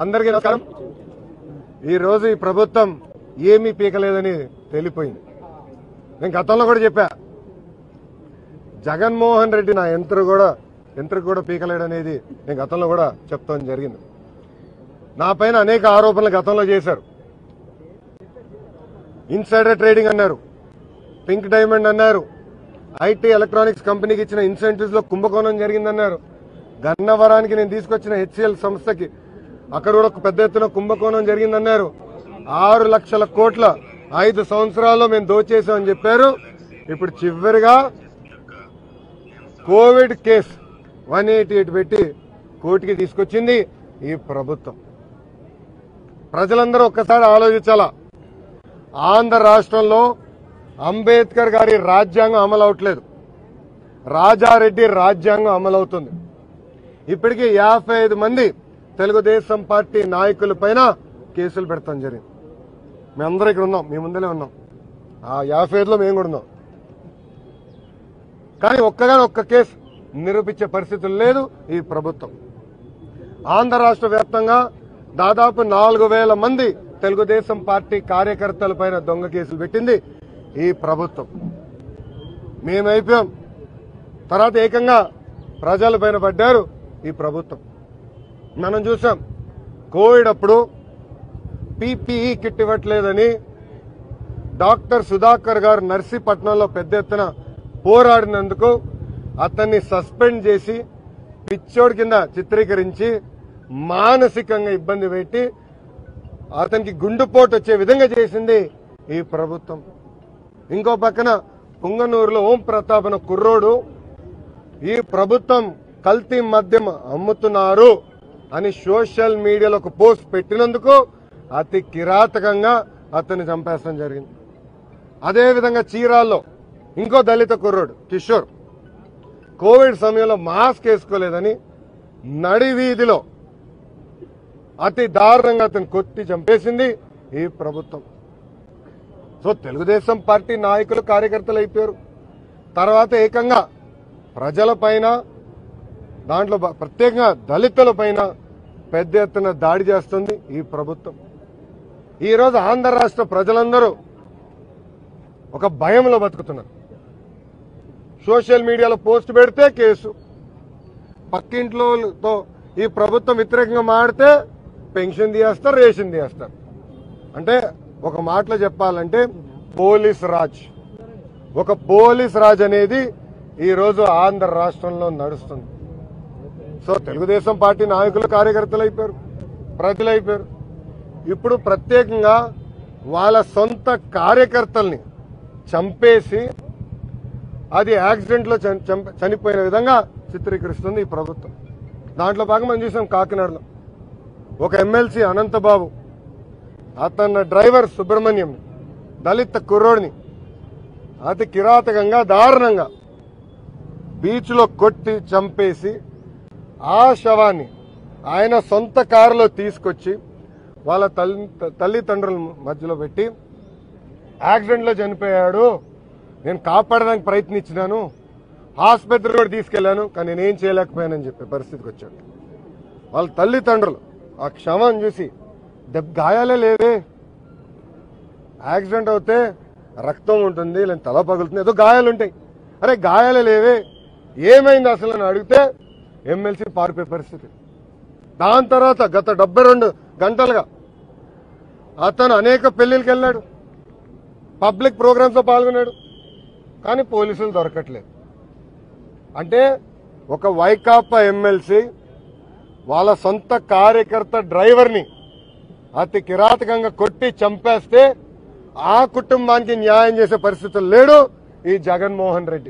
అందరికీ నమస్కారం ఈ రోజు ఈ ప్రభుత్వం ఏమీ పీకలేదని తేలిపోయింది నేను గతంలో కూడా చెప్పా జగన్మోహన్ రెడ్డి నా యంత్ర కూడా యంత్రకు కూడా పీకలేడనేది నేను గతంలో కూడా చెప్తాను జరిగింది నా పైన అనేక ఆరోపణలు గతంలో చేశారు ఇన్సైడర్ ట్రేడింగ్ అన్నారు పింక్ డైమండ్ అన్నారు ఐటీ ఎలక్ట్రానిక్స్ కంపెనీకి ఇచ్చిన ఇన్సెంటివ్స్ లో కుంభకోణం జరిగిందన్నారు గన్నవరానికి నేను తీసుకొచ్చిన హెచ్సిఎల్ సంస్థకి అక్కడ కూడా ఒక పెద్ద ఎత్తున కుంభకోణం జరిగిందన్నారు ఆరు లక్షల కోట్ల ఐదు సంవత్సరాల్లో మేము దోచేసామని చెప్పారు ఇప్పుడు చివరిగా covid case one eighty eight పెట్టి కోర్టుకి తీసుకొచ్చింది ఈ ప్రభుత్వం ప్రజలందరూ ఒక్కసారి ఆలోచించాలా ఆంధ్ర రాష్ట్రంలో అంబేద్కర్ గారి రాజ్యాంగం అమలు అవట్లేదు రాజారెడ్డి రాజ్యాంగం అమలవుతుంది ఇప్పటికీ యాభై ఐదు మంది తెలుగుదేశం పార్టీ నాయకుల పైన కేసులు పెడతాం జరిగింది మేమందరం ఇక్కడ ఉన్నాం మీ ముందరే ఉన్నాం ఆ యాభై ఐదులో మేము కూడా ఉన్నాం కానీ ఒక్కగానే ఒక్క కేసు నిరూపించే పరిస్థితులు లేదు ఈ ప్రభుత్వం ఆంధ్ర రాష్ట్ర వ్యాప్తంగా దాదాపు నాలుగు వేల మంది తెలుగుదేశం పార్టీ కార్యకర్తల పైన దొంగ కేసులు పెట్టింది ఈ ప్రభుత్వం మేమైపోయాం తర్వాత ఏకంగా ప్రజల పైన పడ్డారు ఈ ప్రభుత్వం మనం చూసాం కోవిడ్ అప్పుడు పీపీఈ కిట్ ఇవ్వట్లేదని డాక్టర్ సుధాకర్ గారు నర్సీపట్నంలో పెద్ద ఎత్తున పోరాడినందుకు అతన్ని సస్పెండ్ చేసి పిచ్చోడి కింద చిత్రీకరించి మానసికంగా ఇబ్బంది పెట్టి అతనికి గుండెపోటు వచ్చే విధంగా చేసింది ఈ ప్రభుత్వం ఇంకో పక్కన పుంగనూరులో ఓం ప్రతాప్ అనే కుర్రోడు ఈ ప్రభుత్వం కల్తీ మద్యం అమ్ముతున్నారు అని సోషల్ మీడియాలో ఒక పోస్ట్ పెట్టినందుకు అతి కిరాతకంగా అతన్ని చంపేస్తాం జరిగింది అదేవిధంగా చీరాల్లో ఇంకో దళిత కుర్రోడు కిషోర్ కోవిడ్ సమయంలో మాస్క్ వేసుకోలేదని నడి వీధిలో అతి దారుణంగా అతను కొట్టి చంపేసింది ఈ ప్రభుత్వం సో తెలుగుదేశం పార్టీ నాయకులు కార్యకర్తలు అయిపోయారు తర్వాత ఏకంగా ప్రజల పైన దాంట్లో బ- ప్రత్యేకంగా దళితుల పైన పెద్ద ఎత్తున దాడి చేస్తుంది ఈ ప్రభుత్వం ఈరోజు ఆంధ్ర రాష్ట్ర ప్రజలందరూ ఒక భయంలో బతుకుతున్నారు సోషల్ మీడియాలో పోస్ట్ పెడితే కేసు పక్కింట్లోతో ఈ ప్రభుత్వం వ్యతిరేకంగా మాడితే పెన్షన్ తీయేస్తారు రేషన్ తీయేస్తారు అంటే ఒక మాటలో చెప్పాలంటే పోలీస్ రాజ్ ఒక పోలీస్ రాజ్ అనేది ఈ రోజు ఆంధ్ర రాష్ట్రంలో నడుస్తుంది సో తెలుగుదేశం పార్టీ నాయకులు కార్యకర్తలు అయిపోయారు ప్రజలు అయిపోయారు ఇప్పుడు ప్రత్యేకంగా వాళ్ళ సొంత కార్యకర్తల్ని చంపేసి అది యాక్సిడెంట్ లో చని- చంప- చనిపోయిన విధంగా చిత్రీకరిస్తుంది ఈ ప్రభుత్వం దాంట్లో భాగం మనం చూసాం కాకినాడలో ఒక ఎమ్మెల్సీ అనంతబాబు అతన్న డ్రైవర్ సుబ్రహ్మణ్యం దళిత కుర్రోడిని అతి కిరాతకంగా దారుణంగా బీచ్లో కొట్టి చంపేసి ఆ శవాన్ని ఆయన సొంత కారులో తీసుకొచ్చి వాళ్ళ తల్లి తల్లిదండ్రుల మధ్యలో పెట్టి యాక్సిడెంట్లో చనిపోయాడు నేను కాపాడడానికి ప్రయత్నించినాను ఆసుపత్రి కూడా తీసుకెళ్లాను కానీ నేనేం చేయలేకపోయానని చెప్పే పరిస్థితికి వచ్చాడు వాళ్ళ తల్లిదండ్రులు ఆ క్షమను చూసి దెబ్బ గాయాలే లేవే యాక్సిడెంట్ అవుతే రక్తం ఉంటుంది లేదా తల పగులుతుంది ఏదో గాయాలు ఉంటాయి అరే గాయాలే లేవే ఏమైంది అసలు అని అడిగితే ఎమ్మెల్సీ పారిపోయే పరిస్థితి దాని తర్వాత గత డెబ్బై రెండు గంటలుగా అతను అనేక పెళ్లిళ్ళకి వెళ్ళాడు పబ్లిక్ ప్రోగ్రామ్స్ లో పాల్గొన్నాడు కానీ పోలీసులు దొరకట్లేదు అంటే ఒక వైకాపా ఎమ్మెల్సీ వాళ్ళ సొంత కార్యకర్త డ్రైవర్ని అతి కిరాతకంగా కొట్టి చంపేస్తే ఆ కుటుంబానికి న్యాయం చేసే పరిస్థితులు లేడు ఈ జగన్మోహన్ రెడ్డి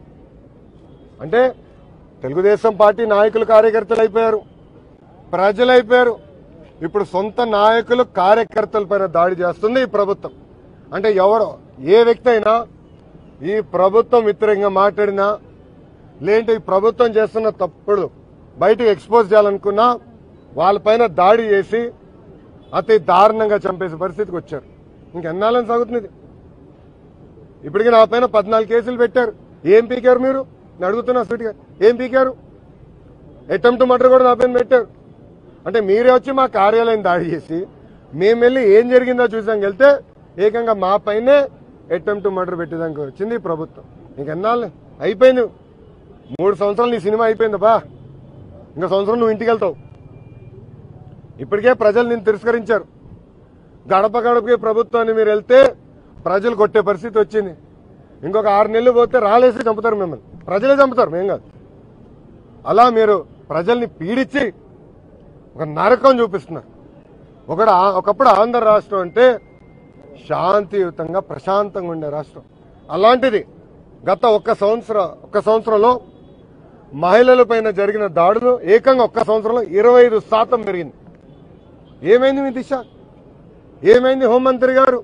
అంటే తెలుగుదేశం పార్టీ నాయకులు కార్యకర్తలు అయిపోయారు ప్రజలు అయిపోయారు ఇప్పుడు సొంత నాయకులు కార్యకర్తల పైన దాడి చేస్తుంది ఈ ప్రభుత్వం అంటే ఎవరు ఏ వ్యక్తి అయినా ఈ ప్రభుత్వం వ్యతిరేకంగా మాట్లాడినా లేదంటే ఈ ప్రభుత్వం చేస్తున్న తప్పుడు బయటకు ఎక్స్పోజ్ చేయాలనుకున్నా వాళ్ళపైన దాడి చేసి అతి దారుణంగా చంపేసే పరిస్థితికి వచ్చారు ఇంకెన్నాళ్ళని సాగుతుంది ఇది? ఇప్పటికి నా పైన పద్నాలుగు కేసులు పెట్టారు ఏం పీకారు మీరు నేను అడుగుతున్నా స్వీట్గా ఏం పీకారు అటెంప్ట్ మర్డర్ కూడా నా పైన పెట్టారు అంటే మీరే వచ్చి మా కార్యాలయం దాడి చేసి మేము వెళ్ళి ఏం జరిగిందో చూసాం వెళ్తే ఏకంగా మా పైనే అటెంప్ట్ మర్డర్ పెట్టేదానికి వచ్చింది ఈ ప్రభుత్వం ఇంకెన్నాళ్ళు అయిపోయింది మూడు సంవత్సరాలు నీ సినిమా అయిపోయింది బా ఇంకా సంవత్సరం నువ్వు ఇంటికి వెళ్తావు ఇప్పటికే ప్రజలు నిన్ను తిరస్కరించారు గడప గడపకి ప్రభుత్వాన్ని మీరు వెళ్తే ప్రజలు కొట్టే పరిస్థితి వచ్చింది ఇంకొక ఆరు నెలలు పోతే రాలేసి చంపుతారు మిమ్మల్ని ప్రజలే చంపుతారు మేం కాదు అలా మీరు ప్రజల్ని పీడించి ఒక నరకం చూపిస్తున్నారు ఒకడు ఆ- ఒకప్పుడు ఆంధ్ర రాష్ట్రం అంటే శాంతియుతంగా ప్రశాంతంగా ఉండే రాష్ట్రం అలాంటిది గత ఒక్క సంవత్సరం ఒక్క సంవత్సరంలో మహిళల పైన జరిగిన దాడులు ఏకంగా ఒక్క సంవత్సరంలో ఇరవై ఐదు శాతం పెరిగింది ఏమైంది మీ దిశ ఏమైంది హోంమంత్రి గారు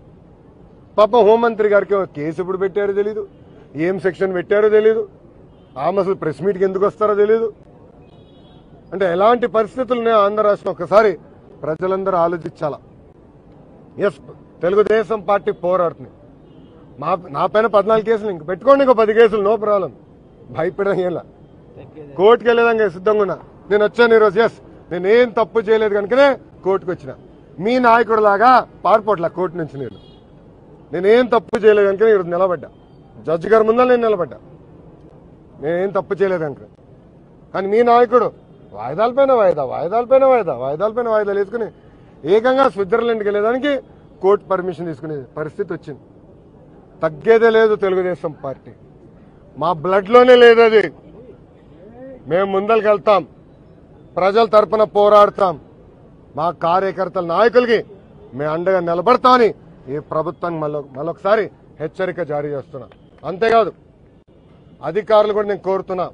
పాపం హోంమంత్రి గారికి ఒక కేసు ఎప్పుడు పెట్టారో తెలీదు ఏం సెక్షన్ పెట్టారో తెలీదు ఆమె అసలు ప్రెస్ మీట్కి ఎందుకు వస్తారో తెలీదు అంటే ఎలాంటి పరిస్థితులు ఉన్నాయో ఆంధ్ర రాష్ట్రం ఒకసారి ప్రజలందరూ ఆలోచించాలా ఎస్ తెలుగుదేశం పార్టీ పోరాడుతుంది మా నా పైన పద్నాలుగు కేసులు ఇంక పెట్టుకోండి ఇంకో పది కేసులు నో ప్రాబ్లం భయపడడం ఏంలా కోర్టుకి వెళ్ళేదానికి సిద్ధంగా ఉన్నా నేను వచ్చాను ఈరోజు ఎస్ నేనేం తప్పు చేయలేదు కనుకనే కోర్టుకు వచ్చిన మీ నాయకుడు లాగా పారిపోట్లా కోర్టు నుంచి నేను నేనేం తప్పు చేయలేదు కనుక ఈరోజు నిలబడ్డా జడ్జి గారి ముందర నేను నిలబడ్డా నేనేం తప్పు చేయలేదు కనుక కానీ మీ నాయకుడు వాయిదాలపైన వాయిదా వాయిదాలపైన వాయిదా వాయిదాలపైన వాయిదాలు వేసుకుని ఏకంగా స్విట్జర్లాండ్కి వెళ్ళేదానికి కోర్టు పర్మిషన్ తీసుకునే పరిస్థితి వచ్చింది తగ్గేదే లేదు తెలుగుదేశం పార్టీ మా బ్లడ్లోనే లేదు అది మేము ముందరికి వెళ్తాం ప్రజల తరపున పోరాడతాం మా కార్యకర్తల నాయకులకి మేము అండగా నిలబడతామని ఈ ప్రభుత్వానికి మళ్ళీ మళ్ళొకసారి హెచ్చరిక జారీ చేస్తున్నా అంతేకాదు అధికారులు కూడా నేను కోరుతున్నా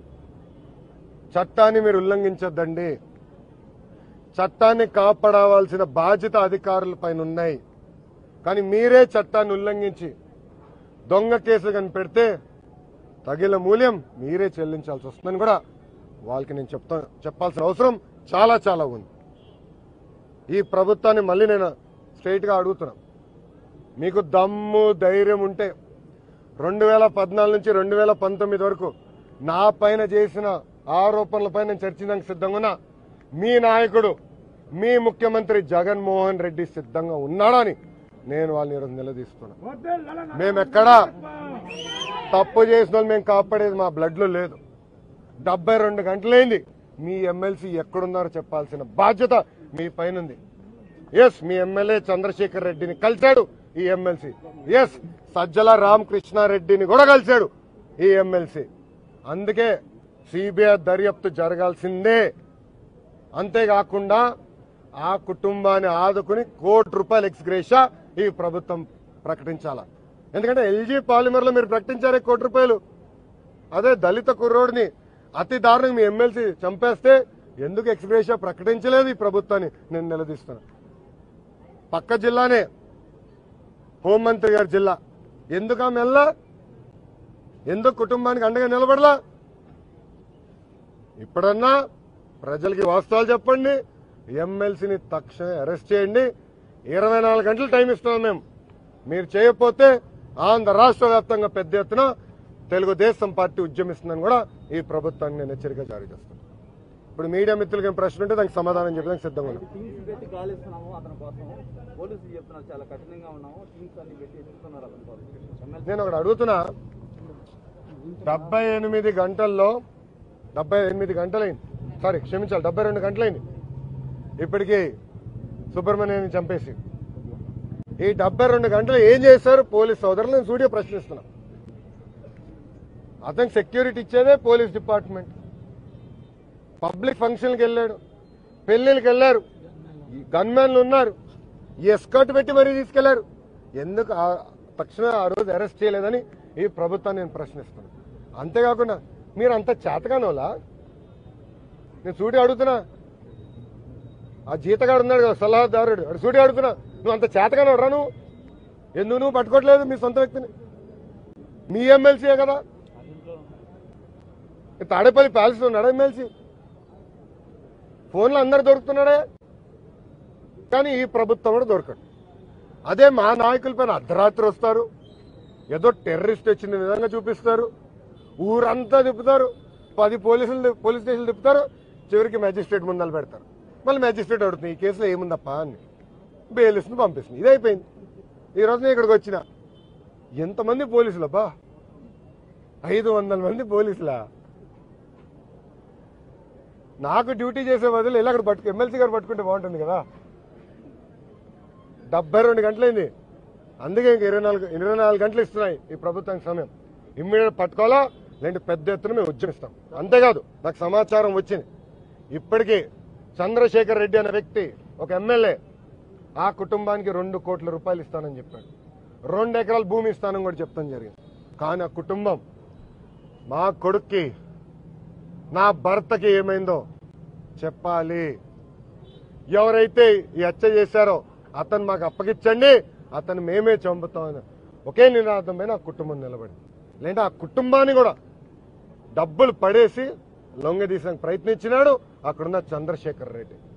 చట్టాన్ని మీరు ఉల్లంఘించొద్దండి చట్టాన్ని కాపాడవలసిన బాధ్యత అధికారుల పైన ఉన్నాయి కానీ మీరే చట్టాన్ని ఉల్లంఘించి దొంగ కేసులు కని పెడితే తగిన మూల్యం మీరే చెల్లించాల్సి వస్తుందని కూడా వాళ్ళకి నేను చెప్తా చెప్పాల్సిన అవసరం చాలా చాలా ఉంది ఈ ప్రభుత్వాన్ని మళ్ళీ నేను స్ట్రైట్గా అడుగుతున్నా మీకు దమ్ము ధైర్యం ఉంటే రెండు వేల పద్నాలుగు నుంచి రెండు వేల పంతొమ్మిది వరకు నా పైన చేసిన ఆరోపణలపై నేను చర్చించడానికి సిద్ధంగా ఉన్నా మీ నాయకుడు మీ ముఖ్యమంత్రి జగన్మోహన్ రెడ్డి సిద్ధంగా ఉన్నాడని నేను వాళ్ళని ఈరోజు నిలదీస్తున్నా మేమెక్కడా తప్పు చేసిన వాళ్ళు మేము కాపాడేది మా బ్లడ్ లో లేదు డెబ్బై రెండు గంటలైంది మీ ఎమ్మెల్సీ ఎక్కడున్నారో చెప్పాల్సిన బాధ్యత మీ పైన ఉంది ఎస్ మీ ఎమ్మెల్యే చంద్రశేఖర్ రెడ్డిని కలిశాడు ఈ ఎమ్మెల్సీ ఎస్ సజ్జల రామకృష్ణారెడ్డిని కూడా కలిశాడు ఈ ఎమ్మెల్సీ అందుకే సిబిఐ దర్యాప్తు జరగాల్సిందే అంతేకాకుండా ఆ కుటుంబాన్ని ఆదుకుని కోటి రూపాయల ఎక్స్గ్రేషా ఈ ప్రభుత్వం ప్రకటించాల ఎందుకంటే ఎల్జీ పాలిమర్ లో మీరు ప్రకటించారే కోటి రూపాయలు అదే దళిత కుర్రోడిని అతి దారుణంగా మీ ఎమ్మెల్సీ చంపేస్తే ఎందుకు ఎక్స్గ్రేషియా ప్రకటించలేదు ఈ ప్రభుత్వాన్ని నేను నిలదీస్తాను పక్క జిల్లానే హోంమంత్రి గారి జిల్లా ఎందుకు ఆమె వెళ్ళా ఎందుకు కుటుంబానికి అండగా నిలబడలా ఇప్పుడన్నా ప్రజలకి వాస్తవాలు చెప్పండి ఎమ్మెల్సీని తక్షణమే అరెస్ట్ చేయండి ఇరవై నాలుగు గంటలు టైం ఇస్తున్నాం మేము మీరు చేయకపోతే ఆంధ్ర రాష్ట్ర వ్యాప్తంగా పెద్ద ఎత్తున తెలుగుదేశం పార్టీ ఉద్యమిస్తుందని కూడా ఈ ప్రభుత్వాన్ని నేను హెచ్చరిక జారీ చేస్తాను ఇప్పుడు మీడియా మిత్రులకి ఏం ప్రశ్న ఉంటే దానికి సమాధానం చెప్పడానికి సిద్ధంగా ఉన్నాను టీమ్స్ పెట్టి కాలిస్తున్నాము అతని కోసం పోలీసులు చెప్తున్నారు చాలా కఠినంగా ఉన్నాము టీమ్స్ అన్ని పెట్టి ఎదుగుతున్నారు అతని కోసం ఎమ్మెల్సీ నేను ఒకటి అడుగుతున్నా డెబ్బై ఎనిమిది గంటల్లో డెబ్బై ఎనిమిది గంటలైంది సారీ క్షమించాలి డెబ్బై రెండు గంటలైంది ఇప్పటికీ సుబ్రహ్మణ్యాన్ని చంపేసి ఈ డెబ్బై రెండు గంటలు ఏం చేశారు పోలీస్ సోదరులు నేను సూటిగా ప్రశ్నిస్తున్నా అతనికి సెక్యూరిటీ ఇచ్చేదే పోలీస్ డిపార్ట్మెంట్ పబ్లిక్ ఫంక్షన్కి వెళ్ళాడు పెళ్లిళ్ళకి వెళ్ళారు ఈ గన్మెన్లు ఉన్నారు ఈ ఎస్కర్ట్ పెట్టి మరీ తీసుకెళ్లారు ఎందుకు ఆ- తక్షణ ఆ రోజు అరెస్ట్ చేయలేదని ఈ ప్రభుత్వాన్ని నేను ప్రశ్నిస్తున్నాను అంతేకాకుండా మీరు అంత చేతగానోలా నేను సూటి అడుగుతున్నా ఆ జీతగాడు ఉన్నాడు కదా సలహాదారుడు అడు సూటి అడుగుతున్నా నువ్వు అంత చేతగానోడు రా నువ్వు ఎందుకు నువ్వు పట్టుకోవట్లేదు మీ సొంత వ్యక్తిని మీ ఎమ్మెల్సీయే కదా తాడేపల్లి ప్యాలెస్ ఉన్నాడా ఎమ్మెల్సీ ఫోన్లో అందరు దొరుకుతున్నాడే కానీ ఈ ప్రభుత్వం కూడా దొరకడు అదే మా నాయకుల పైన అర్ధరాత్రి వస్తారు ఏదో టెర్రరిస్ట్ వచ్చిన విధంగా చూపిస్తారు ఊరంతా తిప్పుతారు పది పోలీసులు పోలీస్ స్టేషన్లు తిప్పుతారు చివరికి మెజిస్ట్రేట్ ముందలు పెడతారు మళ్ళీ మ్యాజిస్ట్రేట్ అడుగుతుంది ఈ కేసులో ఏముందప్పా అని బెయిల్ ఇస్తుంది పంపిస్తుంది ఇది అయిపోయింది ఈ రోజు నేను ఇక్కడికి వచ్చిన ఎంతమంది పోలీసులు అబ్బా ఐదు వందల మంది పోలీసులా నాకు డ్యూటీ చేసే బదులు ఇలా అక్కడ పట్టుకు ఎమ్మెల్సీ గారు పట్టుకుంటే బాగుంటుంది కదా డెబ్బై రెండు గంటలైంది అందుకే ఇంక ఇరవై నాలుగు ఇరవై నాలుగు గంటలు ఇస్తున్నాయి ఈ ప్రభుత్వానికి సమయం ఇమ్మీడియట్ పట్టుకోవాలా లేదంటే పెద్ద ఎత్తున మేము ఉద్యమిస్తాం అంతేకాదు నాకు సమాచారం వచ్చింది ఇప్పటికీ చంద్రశేఖర్ రెడ్డి అనే వ్యక్తి ఒక ఎమ్మెల్యే ఆ కుటుంబానికి రెండు కోట్ల రూపాయలు ఇస్తానని చెప్పాడు రెండు ఎకరాల భూమి ఇస్తానని కూడా చెప్తాను జరిగింది కానీ ఆ కుటుంబం మా కొడుక్కి నా భర్తకి ఏమైందో చెప్పాలి ఎవరైతే ఈ హత్య చేశారో అతను మాకు అప్పగించండి అతను మేమే చంపుతామని ఒకే నినాదమే నా కుటుంబం నిలబడింది లేదంటే ఆ కుటుంబాన్ని కూడా డబ్బులు పడేసి లొంగదీసడానికి ప్రయత్నించినాడు అక్కడున్న చంద్రశేఖర్ రెడ్డి